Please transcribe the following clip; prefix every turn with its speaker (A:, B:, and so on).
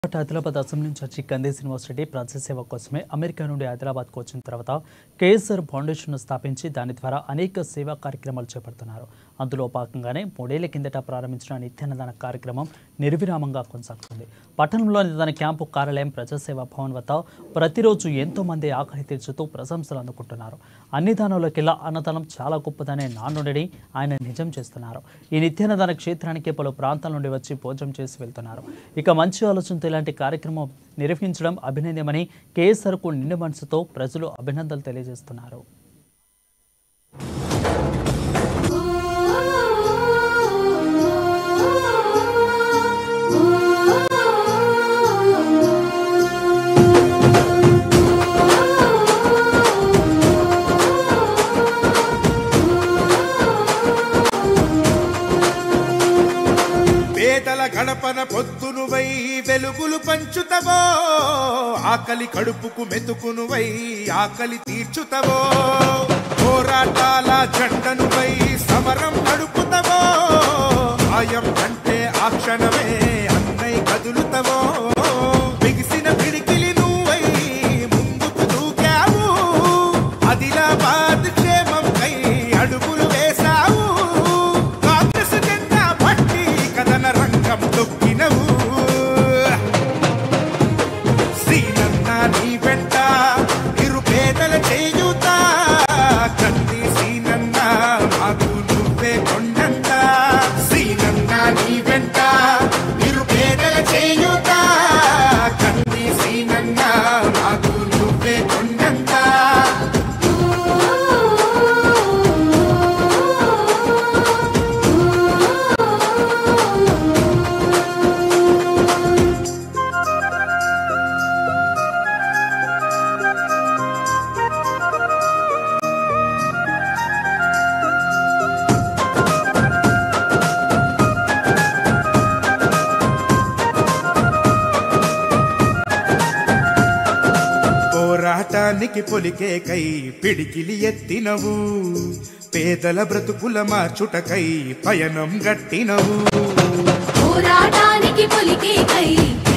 A: పాటు ఆదిలాబాద్ అసెంబ్లీ నుంచి వచ్చి కందే శ్రీనివాస్ రెడ్డి ప్రజా సేవ కోసమే అమెరికా నుండి ఆదిలాబాద్కు వచ్చిన తర్వాత కేఎస్ఆర్ ఫౌండేషన్ను స్థాపించి దాని ద్వారా అనేక సేవా కార్యక్రమాలు చేపడుతున్నారు అందులో భాగంగానే మూడేళ్ల కిందట ప్రారంభించిన నిత్యాన్నదాన కార్యక్రమం నిర్విరామంగా కొనసాగుతుంది పట్టణంలోని తన క్యాంపు కార్యాలయం ప్రజాసేవ భవన్ వద్ద ప్రతిరోజు ఎంతో మంది ఆకలి తీర్చుతూ ప్రశంసలు అందుకుంటున్నారు అన్ని దానాలకెల్లా అన్నదానం చాలా గొప్పదనే నానుడిని ఆయన నిజం చేస్తున్నారు ఈ నిత్యాన్నదాన క్షేత్రానికి పలు ప్రాంతాల నుండి వచ్చి భోజనం చేసి వెళ్తున్నారు ఇక మంచి ఆలోచనతో ఇలాంటి కార్యక్రమం నిర్వహించడం అభినందనమని కేఎస్ఆర్కు నిండు మనసుతో ప్రజలు అభినందనలు తెలియజేస్తున్నారు
B: పేదల గడపన పొద్దునువై వెలుగులు పంచుతవో ఆకలి కడుపుకు మెతుకునువై ఆకలి తీర్చుతవో పోరాటాల జెండనువై సమరం నడుపుతవో ఆయం అంటే ఆ క్షణమే అన్నై కదులుతవో బిగిసిన పిడికిలి నువ్వై ముందుకు దూకావు ఆదిలాబాద్ క్షేమంకై అడుగులు వేశావు కాంగ్రెస్ జెండా పట్టి కథన రంగం తొక్కినవు సీనన్న నీ వెంట నిరుపేదల చేయుత కంది సీనన్న మాకు నువ్వే కొండంత సీనన్న నీ వెంట నిరుపేదల చేయుత కంది సీనన్న మాకు నువ్వే కొండంత పోరాటానికి పొలికే కై పిడికిలి ఎత్తినవు పేదల బ్రతుకుల మార్చుటకై పయనం గట్టినవు
C: పోరాటానికి పొలికే కై